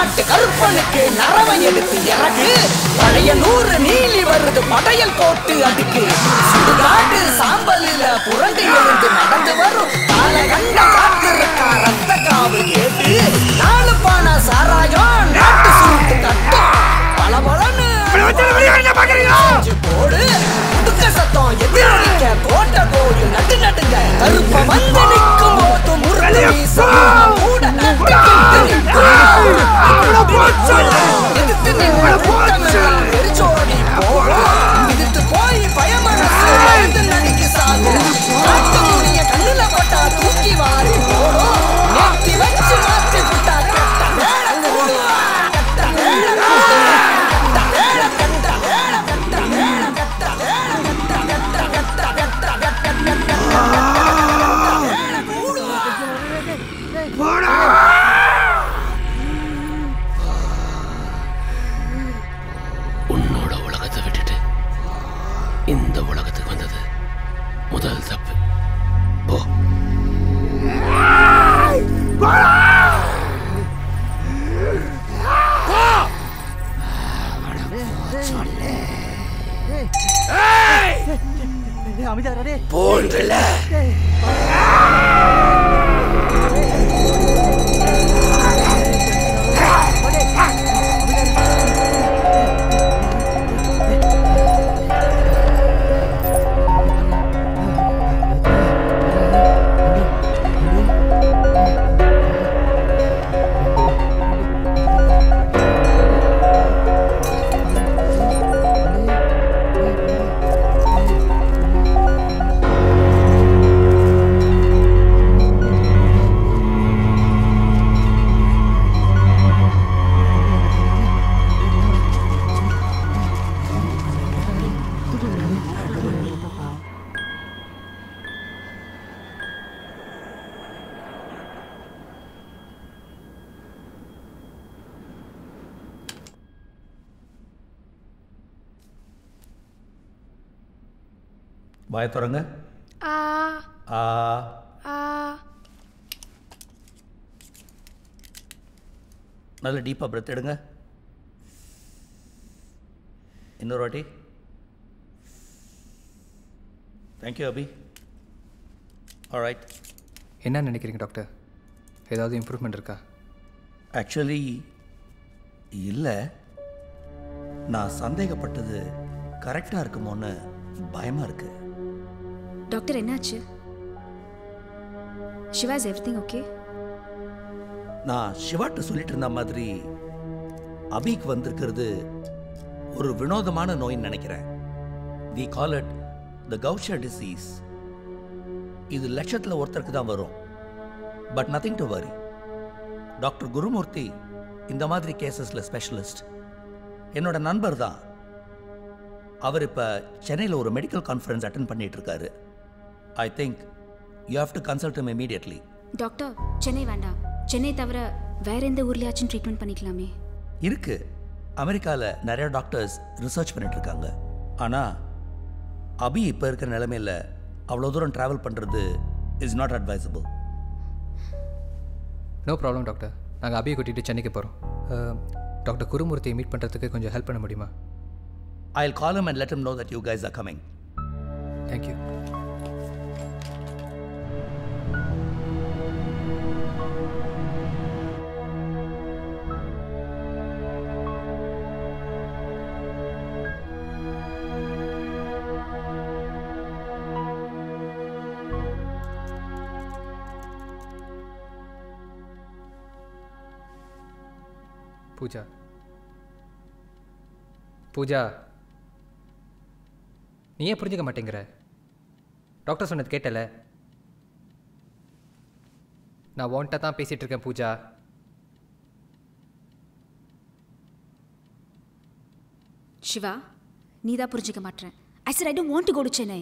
நாட்டு கருப்பனுக்கு நரவை எடுத்து இறக்கு பழைய நூறு நீலி வருது படையல் போட்டு அதுக்கு சுடுகாட்டு சாம்பலில புரண்டு எழுந்து நடந்து வரும் கால கண்ட காத்திருக்கா ரத்த காவு கேட்டு நாலு பானை சாராயம் நாட்டு சுருட்டு கட்டும் பல பலன்னு செஞ்சு போடு துக்க சத்தம் எதிரொலிக்க கோட்டை கோயில் நட்டு நட்டுங்க கருப்ப வந்து நிற்கும் போது முருகன் வீசும் கூட நட்டுக்கிட்டு நிற்கும். எதிர்த்து நின்ற கூட்டமெல்லாம் வெறிச்சோடி போகும். எதிர்த்து போய் பயமனசு பயந்து நடுங்கி சாகும். காட்டு முடிய கண்ணுல பட்டா தூக்கி வாரி போடும். நேர்த்தி வச்சு மாத்தி விட்டா கெட்ட வேலை கூடும். கெட்ட வேலை கூடும். கெட்ட வேலை, கெட்ட வேலை, கெட்ட வேலை, கெட்ட வேலை, கெட்ட, கெட்ட, கெட்ட, கெட்ட, கெட்ட, கெட்ட, கெட்ட வேலை கூடும். உன்னோட உலகத்தை விட்டுட்டு இந்த உலகத்துக்கு வந்தது முதல் தப்பு போ போன்றல வாய திறங்க ஆ ஆ ஆ நல்ல டீப்பாக பிரெத் எடுங்க இன்னொரு வாட்டி தேங்க்யூ அபி ஆல்ரைட் என்ன நினைக்கிறீங்க டாக்டர் ஏதாவது இம்ப்ரூவ்மெண்ட் இருக்கா ஆக்சுவலி இல்லை நான் சந்தேகப்பட்டது கரெக்டாக இருக்குமோன்னு பயமாக இருக்கு டாக்டர் என்னாச்சு Siva is everything okay நான் சிவாட்ட சொல்லிட்டு இருந்த மாதிரி அபிக்கு வந்திருக்கிறது ஒரு வினோதமான நோயின்னு நினைக்கிறேன் we call it the Gaucher disease இது லட்சத்தில் ஒருத்தருக்கு தான் வரும் but nothing to worry doctor Gurumurthy இந்த மாதிரி கேசஸில் ஸ்பெஷலிஸ்ட் என்னோட நண்பர் தான் அவர் இப்போ சென்னையில் ஒரு மெடிக்கல் கான்ஃபரன்ஸ் அட்டன் பண்ணிட்டு இருக்காரு I think you have to consult him immediately doctor Chennai வேண்டாம் சென்னை தவிர வேற எந்த ஊர்லயாச்சும் ட்ரீட்மெண்ட் பண்ணிக்கலாமே இருக்கு அமெரிக்காவில் நிறைய டாக்டர்ஸ் ரிசர்ச் பண்ணிட்டு இருக்காங்க ஆனால் அபி இப்போ இருக்கிற நிலைமையில் அவ்வளோ தூரம் ட்ராவல் பண்ணுறது is not advisable no problem doctor நாங்கள் அபியை கூட்டிகிட்டு சென்னைக்கு போகிறோம் டாக்டர் குருமூர்த்தியை மீட் பண்ணுறதுக்கு கொஞ்சம் ஹெல்ப் பண்ண முடியுமா I call him and let him know that you guys are coming thank you Pooja Pooja நீ ஏன் புரிஞ்சுக்க மாட்டேங்கிற டாக்டர் சொன்னது கேட்டல நான் உன்கிட்ட தான் பேசிகிட்டு இருக்கேன் பூஜா சிவா நீ தான் புரிஞ்சுக்க மாட்டேன் I sir I don't want to go to Chennai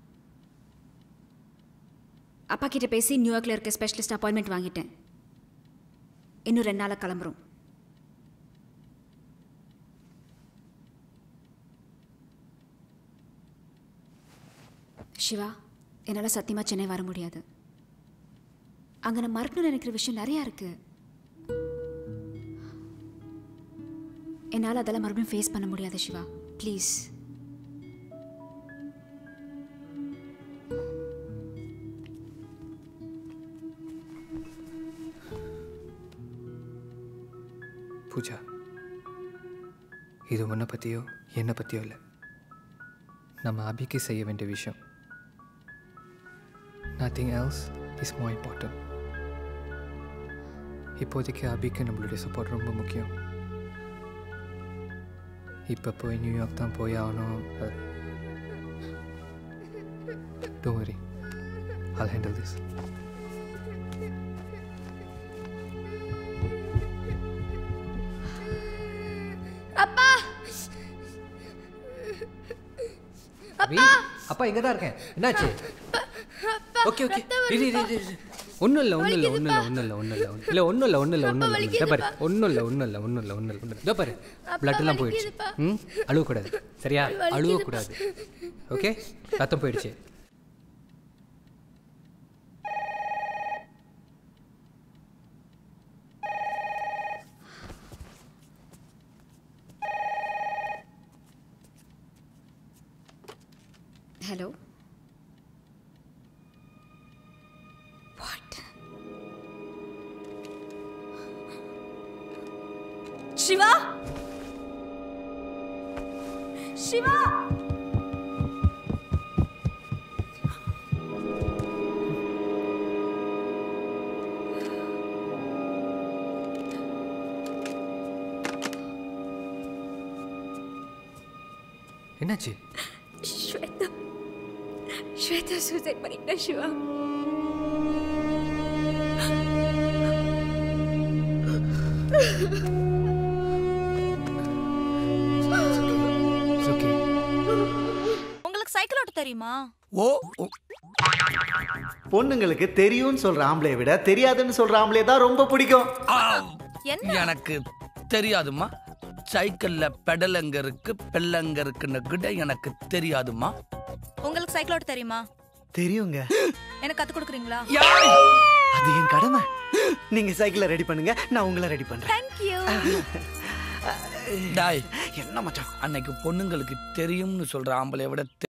அப்பா கிட்ட பேசி நியூயார்க்கில் இருக்க ஸ்பெஷலிஸ்ட் அப்பாயின்மெண்ட் வாங்கிட்டேன் இன்னும் ரெண்டு நாளில் கிளம்புறோம் சிவா என்னால் சத்தியமாக சென்னை வர முடியாது அங்கே நான் மறக்கணும்னு நினைக்கிற விஷயம் நிறையா இருக்கு என்னால் அதெல்லாம் மறுபடியும் ஃபேஸ் பண்ண முடியாது சிவா ப்ளீஸ் பூஜா இது உன்னை பற்றியோ என்னை பற்றியோ இல்லை நம்ம அபிக்கு செய்ய வேண்டிய விஷயம் nothing else is more important இப்போதைக்கு அபிக்கு நம்மளுடைய சப்போர்ட் ரொம்ப முக்கியம் இப்போ போய் நியூயார்க் தான் போய் ஆகணும் டோன் வரி I'll handle this. அப்பா அபி அப்பா இங்கே தான் இருக்கேன் என்னாச்சு ஓகே ஓகே இரு இரு இரு இரு. ஒன்றும் இல்லை ஒன்றும் இல்லை ஒன்றும் இல்லை ஒன்றும் இல்லை ஒன்றும் இல்லை இல்லை ஒன்றும் இல்லை ஒன்றும் இல்லை ஒன்றும் இல்லை இதோ பாரு ஒன்றும் இல்லை ஒன்றும் இல்லை ஒன்றும் இல்லை ஒன்றும் இல்லை ஒன்றும் இதோ பாரு பிளட் எல்லாம் போயிடுச்சு ம் அழுவக்கூடாது சரியா அழுவக்கூடாது ஓகே ரத்தம் போயிடுச்சு ஹலோ வாட் சிவா சிவா என்னாச்சு ஸ்வேதா ஸ்வேதா சூசைட் பண்ணிட்டா சிவா ஓகே உங்களுக்கு சைக்கிள் ஓட்ட தெரியுமா ஓ ஓ, பொண்ணுங்களுக்கு தெரியும்னு சொல்ற ஆம்பளைய விட தெரியாதுன்னு சொல்ற ஆம்பளைய தான் ரொம்ப பிடிக்கும் ஆ, என்ன? எனக்கு தெரியாதும்மா சைக்கிள்ல பெடல் எங்க இருக்கு பெல்லங்க இருக்குன்னு கூட எனக்கு தெரியாதும்மா உங்களுக்கு சைக்கிள் ஓட்ட தெரியுமா தெரியுங்க எனக்கு கத்து கொடுக்குறீங்களா யாய்! அது என் கடமை நீங்க சைக்கிளை ரெடி பண்ணுங்க நான் உங்களை ரெடி பண்றேன் தேங்க்யூ டாய் என்ன மச்சான் அன்னைக்கு பொண்ணுங்களுக்கு தெரியும்னு சொல்ற ஆம்பளைய விட